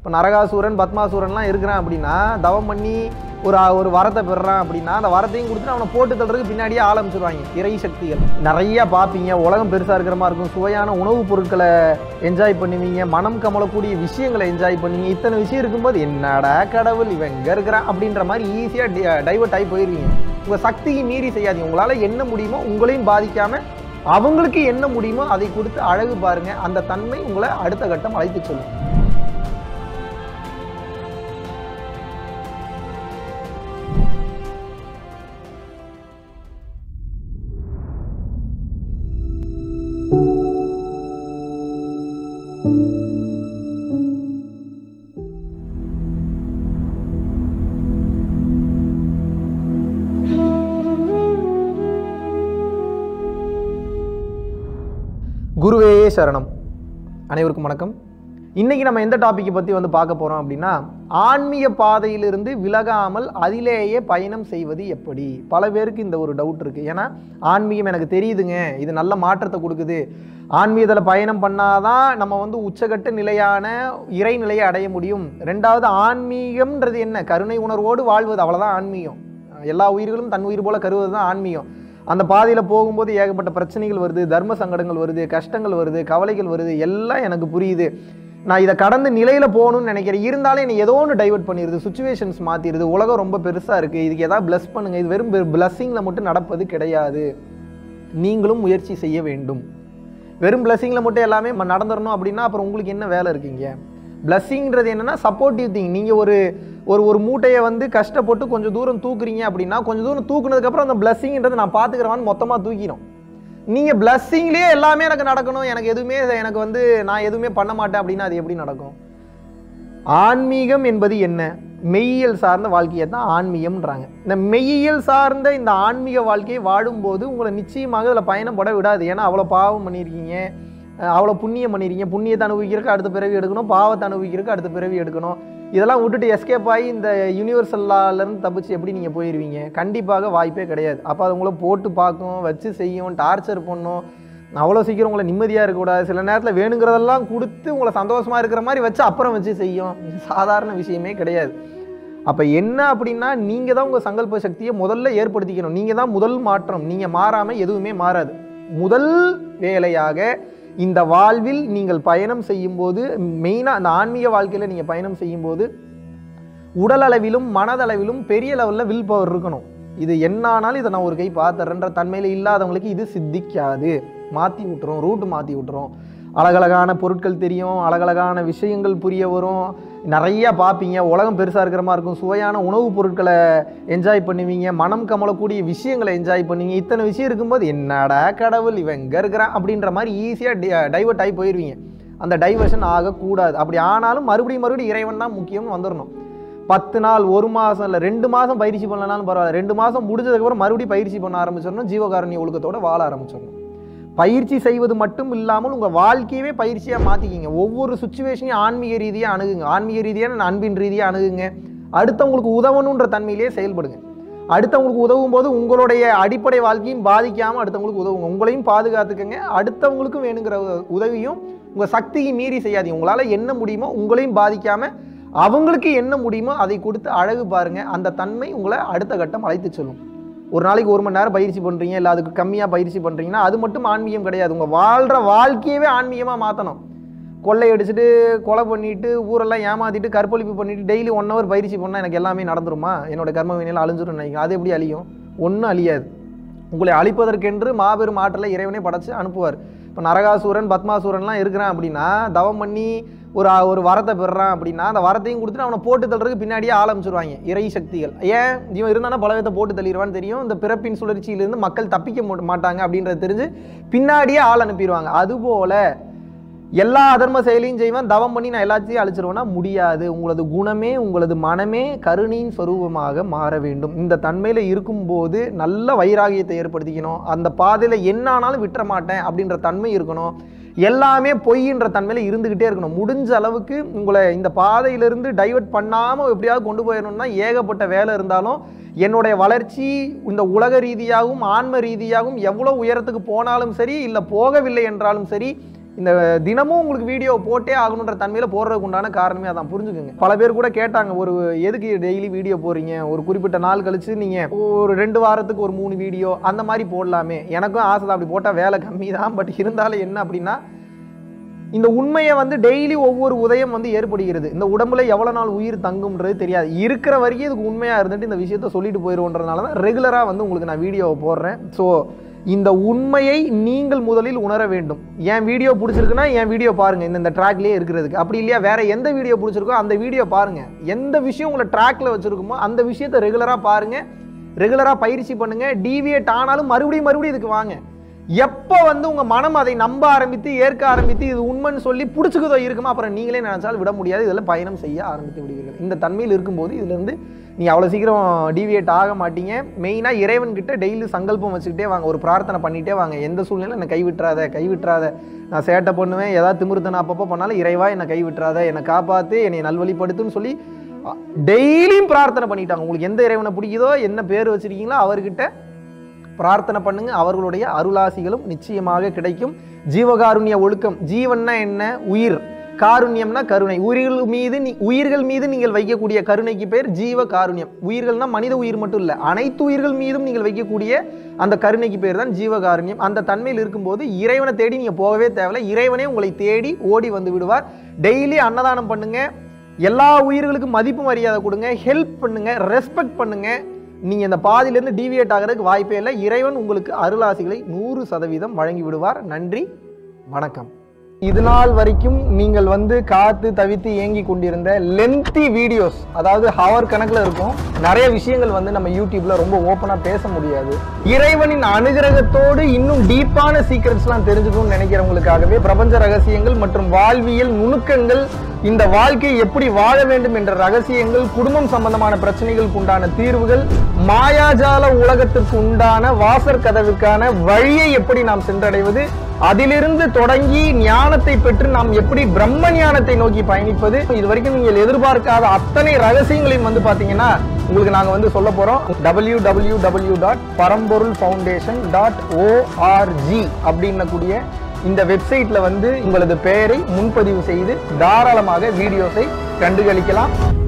இப்போ நரகாசூரன் பத்மாசூரன்லாம் இருக்கிறான் அப்படின்னா தவம் பண்ணி ஒரு ஒரு வரத்தை பெறுறான் அப்படின்னா அந்த வரத்தையும் கொடுத்துட்டு அவனை போட்டு தள்ளுறதுக்கு பின்னாடியே ஆரம்பிச்சிருவாங்க இறை சக்திகள் நிறைய பார்ப்பீங்க உலகம் பெருசாக இருக்கிற மாதிரி இருக்கும் சுவையான உணவுப் பொருட்களை என்ஜாய் பண்ணுவீங்க மனம் கமலக்கூடிய விஷயங்களை என்ஜாய் பண்ணுவீங்க இத்தனை விஷயம் இருக்கும்போது என்னடா கடவுள் இவன் எங்கே இருக்கிறான் அப்படின்ற மாதிரி ஈஸியாக டைவர்ட் ஆகி போயிடுவீங்க உங்கள் சக்தியை மீறி செய்யாதீங்க உங்களால் என்ன முடியுமோ உங்களையும் பாதிக்காமல் அவங்களுக்கு என்ன முடியுமோ அதை கொடுத்து அழகு பாருங்க அந்த தன்மை உங்களை அடுத்த கட்டம் அழைத்து சொல்லும் குருவே சரணம் அனைவருக்கும் வணக்கம் இன்னைக்கு நம்ம எந்த டாப்பிக்கை பற்றி வந்து பார்க்க போகிறோம் அப்படின்னா ஆன்மீக பாதையிலிருந்து விலகாமல் அதிலேயே பயணம் செய்வது எப்படி பல பேருக்கு இந்த ஒரு டவுட் இருக்குது ஏன்னா ஆன்மீகம் எனக்கு தெரியுதுங்க இது நல்ல மாற்றத்தை கொடுக்குது ஆன்மீகத்தில் பயணம் பண்ணாதான் நம்ம வந்து உச்சகட்ட நிலையான இறைநிலையை அடைய முடியும் ரெண்டாவது ஆன்மீகம்ன்றது என்ன கருணை உணர்வோடு வாழ்வது அவ்வளோதான் ஆன்மீகம் எல்லா உயிர்களும் தன் உயிர் போல கருவது தான் ஆன்மீகம் அந்த பாதையில் போகும்போது ஏகப்பட்ட பிரச்சனைகள் வருது தர்ம சங்கடங்கள் வருது கஷ்டங்கள் வருது கவலைகள் வருது எல்லாம் எனக்கு புரியுது நான் இதை கடந்து நிலையில் போகணும்னு நினைக்கிறேன் இருந்தாலும் என்னை ஏதோ ஒன்று டைவர்ட் பண்ணிடுது சுச்சுவேஷன்ஸ் மாற்றிடுது உலகம் ரொம்ப பெருசாக இருக்குது இதுக்கு ஏதாவது ப்ளஸ் பண்ணுங்க இது வெறும் பிளஸ்ஸிங்கில் மட்டும் நடப்பது கிடையாது நீங்களும் முயற்சி செய்ய வேண்டும் வெறும் பிளஸ்ஸிங்கில் மட்டும் எல்லாமே ம- நடந்துடணும் அப்படின்னா அப்புறம் உங்களுக்கு என்ன வேலை இருக்கீங்க பிளஸ்ஸிங்கிறது என்னன்னா சப்போர்ட்டிவ் திங் நீங்கள் ஒரு ஒரு ஒரு மூட்டையை வந்து கஷ்டப்பட்டு கொஞ்சம் தூரம் தூக்குறீங்க அப்படின்னா கொஞ்சம் தூரம் தூக்குனதுக்கப்புறம் அந்த பிளஸ்ஸிங்கிறது நான் பார்த்துக்கிறவான்னு மொத்தமாக தூக்கிடும் நீங்கள் பிளஸ்ஸிங்லேயே எல்லாமே எனக்கு நடக்கணும் எனக்கு எதுவுமே எனக்கு வந்து நான் எதுவுமே பண்ண மாட்டேன் அப்படின்னா அது எப்படி நடக்கும் ஆன்மீகம் என்பது என்ன மெய்யியல் சார்ந்த வாழ்க்கையை தான் ஆன்மீகம்ன்றாங்க இந்த மெய்யியல் சார்ந்த இந்த ஆன்மீக வாழ்க்கையை வாழும்போது உங்களை நிச்சயமாக இதில் பயணப்பட விடாது ஏன்னா அவ்வளோ பாவம் பண்ணியிருக்கீங்க அஹ் அவ்வளோ புண்ணியம் பண்ணியிருக்கீங்க புண்ணியத்தை அனுபவிக்கிறதுக்கு அடுத்த பிறவி எடுக்கணும் பாவத்தை அனுபவிக்கிறதுக்கு அடுத்த பிறவி எடுக்கணும் இதெல்லாம் விட்டுட்டு எஸ்கேப் ஆகி இந்த யூனிவர்சல் லாலேருந்து தப்பிச்சு எப்படி நீங்கள் போயிடுவீங்க கண்டிப்பாக வாய்ப்பே கிடையாது அப்போ அது உங்களை போட்டு பார்க்கும் வச்சு செய்யும் டார்ச்சர் பண்ணும் அவ்வளோ சீக்கிரம் உங்களை நிம்மதியாக இருக்கக்கூடாது சில நேரத்தில் வேணுங்கிறதெல்லாம் கொடுத்து உங்களை சந்தோஷமாக இருக்கிற மாதிரி வச்சு அப்புறம் வச்சு செய்யும் இது சாதாரண விஷயமே கிடையாது அப்போ என்ன அப்படின்னா நீங்கள் தான் உங்கள் சங்கல்ப சக்தியை முதல்ல ஏற்படுத்திக்கணும் நீங்கள் தான் முதல் மாற்றம் நீங்கள் மாறாமல் எதுவுமே மாறாது முதல் வேலையாக இந்த வாழ்வில் நீங்கள் பயணம் செய்யும்போது மெயினாக அந்த ஆன்மீக வாழ்க்கையில் நீங்கள் பயணம் செய்யும்போது உடல் அளவிலும் மனதளவிலும் பெரிய லெவலில் வில் பவர் இருக்கணும் இது என்னானாலும் இதை நான் ஒரு கை பார்த்துறேன்ற தன்மையில் இல்லாதவங்களுக்கு இது சித்திக்காது மாற்றி விட்டுரும் ரூட் மாற்றி விட்டுரும் அழகழகான பொருட்கள் தெரியும் அழகழகான விஷயங்கள் புரிய வரும் நிறைய பார்ப்பீங்க உலகம் பெருசாக இருக்கிற மாதிரி இருக்கும் சுவையான உணவுப் பொருட்களை என்ஜாய் பண்ணுவீங்க மனம் கமலக்கூடிய விஷயங்களை என்ஜாய் பண்ணுவீங்க இத்தனை விஷயம் இருக்கும்போது என்னடா கடவுள் இவன் எங்கே இருக்கிறான் அப்படின்ற மாதிரி ஈஸியாக டைவர்ட் ஆகி போயிடுவீங்க அந்த டைவர்ஷன் ஆகக்கூடாது அப்படி ஆனாலும் மறுபடியும் மறுபடியும் இறைவன் தான் முக்கியம்னு வந்துடணும் பத்து நாள் ஒரு மாதம் இல்லை ரெண்டு மாதம் பயிற்சி பண்ணலனாலும் பரவாயில்ல ரெண்டு மாதம் முடிஞ்சதுக்கப்புறம் மறுபடியும் பயிற்சி பண்ண ஆரம்பிச்சிடணும் ஜீவகாருண்ய ஒழுக்கத்தோட வாழ ஆரம்பிச்சிடணும் பயிற்சி செய்வது மட்டும் இல்லாமல் உங்கள் வாழ்க்கையவே பயிற்சியாக மாற்றிக்கிங்க ஒவ்வொரு சுச்சுவேஷனையும் ஆன்மீக ரீதியாக அணுகுங்க ஆன்மீக ரீதியான அன்பின் ரீதியாக அணுகுங்க அடுத்தவங்களுக்கு உதவணுன்ற தன்மையிலே செயல்படுங்க அடுத்தவங்களுக்கு உதவும் போது உங்களுடைய அடிப்படை வாழ்க்கையும் பாதிக்காமல் அடுத்தவங்களுக்கு உதவுங்க உங்களையும் பாதுகாத்துக்கங்க அடுத்தவங்களுக்கும் வேணுங்கிற உத- உதவியும் உங்கள் சக்தியை மீறி செய்யாதீங்க உங்களால் என்ன முடியுமோ உங்களையும் பாதிக்காமல் அவங்களுக்கு என்ன முடியுமோ அதை கொடுத்து அழகு பாருங்க அந்த தன்மை உங்களை அடுத்த கட்டம் அழைத்து செல்லும் ஒரு நாளைக்கு ஒரு மணி நேரம் பயிற்சி பண்ணுறீங்க இல்லை அதுக்கு கம்மியாக பயிற்சி பண்ணுறீங்கன்னா அது மட்டும் ஆன்மீகம் கிடையாது உங்கள் வாழ்கிற வாழ்க்கையவே ஆன்மீகமாக மாற்றணும் கொள்ளை அடிச்சுட்டு கொலை பண்ணிட்டு ஊரெல்லாம் ஏமாத்திட்டு கற்பழிப்பு பண்ணிட்டு டெய்லி ஒன் ஹவர் பயிற்சி பண்ணால் எனக்கு எல்லாமே நடந்துருமா என்னோட கர்ம வினையில் அழிஞ்சிரும் நினைக்கிறேன் அது எப்படி அழியும் ஒன்றும் அழியாது உங்களை அழிப்பதற்கென்று மாபெரும் ஆற்றலை இறைவனே படைச்சு அனுப்புவார் இப்போ நரகாசூரன் பத்மாசூரன்லாம் இருக்கிறான் அப்படின்னா தவம் பண்ணி ஒரு ஒரு வரத்தை பெறுறான் அப்படின்னா அந்த வரத்தையும் கொடுத்துட்டு அவனை போட்டு தள்ளுறதுக்கு பின்னாடியே ஆரம்பிச்சிருவாங்க இறை சக்திகள் ஏன் இவன் இருந்தானா பலவத்தை போட்டு தள்ளிடுவான்னு தெரியும் இந்த பிறப்பின் சுழற்சியிலிருந்து மக்கள் தப்பிக்க மு- மாட்டாங்க அப்படின்றது தெரிஞ்சு பின்னாடியே ஆள் அனுப்பிடுவாங்க அதுபோல எல்லா அதர்ம செயலையும் செய்வேன் தவம் பண்ணி நான் எல்லாத்தையும் அழிச்சிருவேன்னா முடியாது உங்களது குணமே உங்களது மனமே கருணையின் சொரூபமாக மாற வேண்டும் இந்த தன்மையில் இருக்கும்போது நல்ல வைராகியத்தை ஏற்படுத்திக்கணும் அந்த பாதையில் என்ன ஆனாலும் விட்டுற மாட்டேன் அப்படின்ற தன்மை இருக்கணும் எல்லாமே பொய்ன்ற தன்மையில் இருந்துக்கிட்டே இருக்கணும் முடிஞ்ச அளவுக்கு உங்களை இந்த பாதையிலிருந்து டைவர்ட் பண்ணாமல் எப்படியாவது கொண்டு போயிடணும்னா ஏகப்பட்ட வேலை இருந்தாலும் என்னுடைய வளர்ச்சி இந்த உலக ரீதியாகவும் ஆன்ம ரீதியாகவும் எவ்வளோ உயரத்துக்கு போனாலும் சரி இல்லை போகவில்லை என்றாலும் சரி இந்த தினமும் உங்களுக்கு வீடியோ போட்டே ஆகணுன்ற தன்மையில் போடுறதுக்கு உண்டான காரணமே அதான் புரிஞ்சுக்கோங்க பல பேர் கூட கேட்டாங்க ஒரு எதுக்கு டெய்லி வீடியோ போடுறீங்க ஒரு குறிப்பிட்ட நாள் கழிச்சு நீங்கள் ஒரு ரெண்டு வாரத்துக்கு ஒரு மூணு வீடியோ அந்த மாதிரி போடலாமே எனக்கும் ஆசை தான் அப்படி போட்டால் வேலை கம்மி தான் பட் இருந்தாலும் என்ன அப்படின்னா இந்த உண்மையை வந்து டெய்லி ஒவ்வொரு உதயம் வந்து ஏற்படுகிறது இந்த உடம்புல எவ்வளோ நாள் உயிர் தங்கும்ன்றது தெரியாது இருக்கிற வரைக்கும் இதுக்கு உண்மையாக இருந்துட்டு இந்த விஷயத்த சொல்லிட்டு போயிடுவோன்றதுனால தான் ரெகுலராக வந்து உங்களுக்கு நான் வீடியோவை போடுறேன் ஸோ இந்த உண்மையை நீங்கள் முதலில் உணர வேண்டும் என் வீடியோ பிடிச்சிருக்குன்னா என் வீடியோ பாருங்கள் இந்த இந்த ட்ராக்லேயே இருக்கிறதுக்கு அப்படி இல்லையா வேற எந்த வீடியோ பிடிச்சிருக்கோ அந்த வீடியோ பாருங்கள் எந்த விஷயம் உங்களை ட்ராக்ல வச்சுருக்குமோ அந்த விஷயத்தை ரெகுலராக பாருங்கள் ரெகுலராக பயிற்சி பண்ணுங்கள் டிவியேட் ஆனாலும் மறுபடியும் மறுபடியும் இதுக்கு வாங்க எப்போ வந்து உங்கள் மனம் அதை நம்ப ஆரம்பித்து ஏற்க ஆரம்பித்து இது உண்மைன்னு சொல்லி பிடிச்சிக்குதோ இருக்குமோ அப்புறம் நீங்களே நினைச்சால் விட முடியாது இதில் பயணம் செய்ய ஆரம்பித்து விடுவீர்கள் இந்த தன்மையில் இருக்கும்போது இதுலேருந்து நீ அவ்வளோ சீக்கிரம் டிவியேட் ஆக மாட்டீங்க மெயினாக இறைவன்கிட்ட டெய்லி சங்கல்பம் வச்சுக்கிட்டே வாங்க ஒரு பிரார்த்தனை பண்ணிகிட்டே வாங்க எந்த சூழ்நிலையும் என்னை கைவிட்டுறாத கைவிட்டுறாத நான் சேட்டை பண்ணுவேன் ஏதாவது திமிருத்தனை அப்பப்போ பண்ணாலும் இறைவா என்னை கைவிட்டுறாத என்னை காப்பாற்று என்னை நல்வழிப்படுத்துன்னு சொல்லி டெய்லியும் பிரார்த்தனை பண்ணிட்டாங்க உங்களுக்கு எந்த இறைவனை பிடிக்குதோ என்ன பேர் வச்சிருக்கீங்களோ அவர்கிட்ட பிரார்த்தனை பண்ணுங்க அவர்களுடைய அருளாசிகளும் நிச்சயமாக கிடைக்கும் ஜீவகாருண்ய ஒழுக்கம் ஜீவன்னா என்ன உயிர் காருண்யம்னா கருணை உயிர்கள் மீது நீ உயிர்கள் மீது நீங்கள் வைக்கக்கூடிய கருணைக்கு பேர் ஜீவ காருண்யம் உயிர்கள்னா மனித உயிர் மட்டும் இல்லை அனைத்து உயிர்கள் மீதும் நீங்கள் வைக்கக்கூடிய அந்த கருணைக்கு பேர் தான் ஜீவகாருண்யம் அந்த தன்மையில் இருக்கும்போது இறைவனை தேடி நீங்கள் போகவே தேவையில்லை இறைவனே உங்களை தேடி ஓடி வந்து விடுவார் டெய்லி அன்னதானம் பண்ணுங்க எல்லா உயிர்களுக்கும் மதிப்பு மரியாதை கொடுங்க ஹெல்ப் பண்ணுங்க ரெஸ்பெக்ட் பண்ணுங்க நீங்கள் இந்த பாதியிலேருந்து டீவியேட் ஆகிறதுக்கு வாய்ப்பே இல்லை இறைவன் உங்களுக்கு அருளாசிகளை நூறு சதவீதம் வழங்கி விடுவார் நன்றி வணக்கம் இது நாள் வரைக்கும் நீங்கள் வந்து காத்து தவித்து ஏங்கி கொண்டிருந்த லென்த்தி வீடியோஸ் அதாவது ஹவர் கணக்கில் இருக்கும் நிறைய விஷயங்கள் வந்து நம்ம யூடியூப்ல ரொம்ப ஓப்பனாக பேச முடியாது இறைவனின் அனுகிரகத்தோடு இன்னும் டீப்பான சீக்ரெட்ஸ்லாம் தெரிஞ்சுக்கணும்னு நினைக்கிறவங்களுக்காகவே பிரபஞ்ச ரகசியங்கள் மற்றும் வாழ்வியல் நுணுக்கங்கள் இந்த வாழ்க்கையை எப்படி வாழ வேண்டும் என்ற ரகசியங்கள் குடும்பம் சம்பந்தமான பிரச்சனைகளுக்கு உண்டான தீர்வுகள் மாயாஜால உலகத்திற்கு உண்டான வாசற் கதவுக்கான வழியை எப்படி நாம் சென்றடைவது அதிலிருந்து தொடங்கி ஞானத்தை பெற்று நாம் எப்படி பிரம்ம ஞானத்தை நோக்கி பயணிப்பது இது வரைக்கும் நீங்கள் எதிர்பார்க்காத அத்தனை ரகசியங்களையும் வந்து பாத்தீங்கன்னா உங்களுக்கு நாங்க வந்து சொல்ல போறோம் W W W dot Paramporul foundation dot O R G அப்படின்னக்கூடிய இந்த வெப்சைட்ல வந்து உங்களது பெயரை முன்பதிவு செய்து தாராளமாக வீடியோஸை கண்டுகளிக்கலாம்